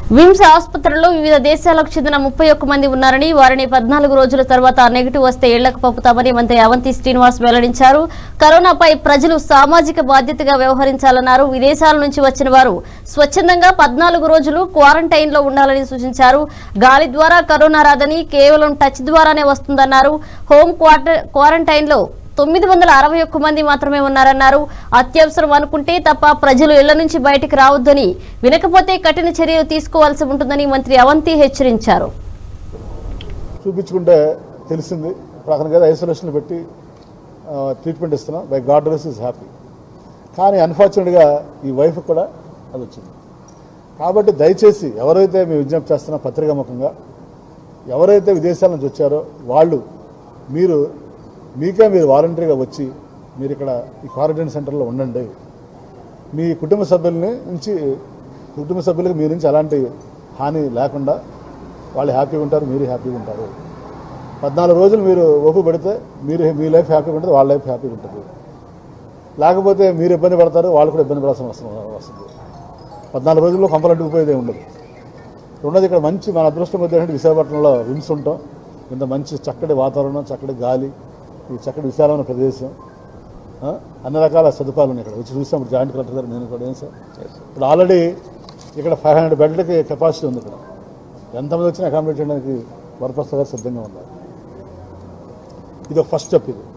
VIMS ఆసుపత్రిలో వివిధ దేశాలకు చెందిన ముప్పై ఒక్క మంది ఉన్నారని వారిని పద్నాలుగు రోజుల తర్వాత నెగిటివ్ వస్తే ఇళ్లకు పంపుతామని మంత్రి అవంతి శ్రీనివాస్ వెల్లడించారు కరోనాపై ప్రజలు సామాజిక బాధ్యతగా వ్యవహరించాలన్నారు విదేశాల నుంచి వచ్చిన వారు స్వచ్ఛందంగా పద్నాలుగు రోజులు క్వారంటైన్ లో ఉండాలని సూచించారు గాలి ద్వారా కరోనా రాదని కేవలం టచ్ ద్వారానే వస్తుందన్నారు హోమ్ క్వార్టర్ క్వారంటైన్ లో తొమ్మిది వందల అరవై ఒక్క మంది మాత్రమే ఉన్నారన్నారు అత్యవసరం అనుకుంటే తప్ప ప్రజలు ఇళ్ల నుంచి బయటికి రావద్దని వినకపోతే కఠిన చర్యలు తీసుకోవాల్సి ఉంటుందని మంత్రి అవంతి హెచ్చరించారు చూపించుకుంటే తెలిసింది ఇప్పుడు అతనికి ఏదో ఐసోలేషన్ పెట్టి ఆ, ట్రీట్మెంట్ ఇస్తున్నాం బై గాడ్ రెస్ ఈజ్ హ్యాపీ కానీ అన్ఫార్చునేట్గా ఈ వైఫ్ కూడా అది వచ్చింది కాబట్టి దయచేసి ఎవరైతే మేము విజ్ఞప్తి చేస్తున్నా పత్రికాముఖంగా ఎవరైతే విదేశాల నుంచి వచ్చారో వాళ్ళు మీరు మీకే మీరు వాలంటరీగా వచ్చి మీరు ఇక్కడ ఈ క్వారంటైన్ సెంటర్లో ఉండండి మీ కుటుంబ సభ్యుల్ని నుంచి కుటుంబ సభ్యులకు మీ నుంచి ఎలాంటి హాని లేకుండా వాళ్ళు హ్యాపీగా ఉంటారు మీరు హ్యాపీగా ఉంటారు పద్నాలుగు రోజులు మీరు ఓపు పెడితే మీరు మీ లైఫ్ హ్యాపీగా ఉంటుంది వాళ్ళ లైఫ్ హ్యాపీగా ఉంటుంది లేకపోతే మీరు ఇబ్బంది పడతారు వాళ్ళు కూడా ఇబ్బంది పడాల్సిన అవసరం వస్తుంది పద్నాలుగు రోజుల్లో కంపలంటే ఉపయోగం ఉండదు రెండోది ఇక్కడ మంచి మన అదృష్టం వచ్చేటంటే విశాఖపట్నంలో విమ్స్ ఉంటాం ఇంత మంచి చక్కటి వాతావరణం చక్కటి గాలి ఈ చక్కటి విశాలమైన ప్రదేశం ఆ, అన్ని రకాల సదుపాయాలు ఉన్నాయి ఇక్కడ వచ్చి చూసాం ఇప్పుడు జాయింట్ కలెక్టర్ గారు నేను కూడా ఏం సార్ ఇప్పుడు ఆల్రెడీ ఇక్కడ ఫైవ్ హండ్రెడ్ బెడ్లకి కెపాసిటీ ఉంది ఇక్కడ ఎంతమంది వచ్చినా అకామిడేట్ చేయడానికి వరప్రసాద్ గారు సిద్ధంగా ఉన్నారు ఇది ఒక ఫస్ట్ స్టెప్ ఇది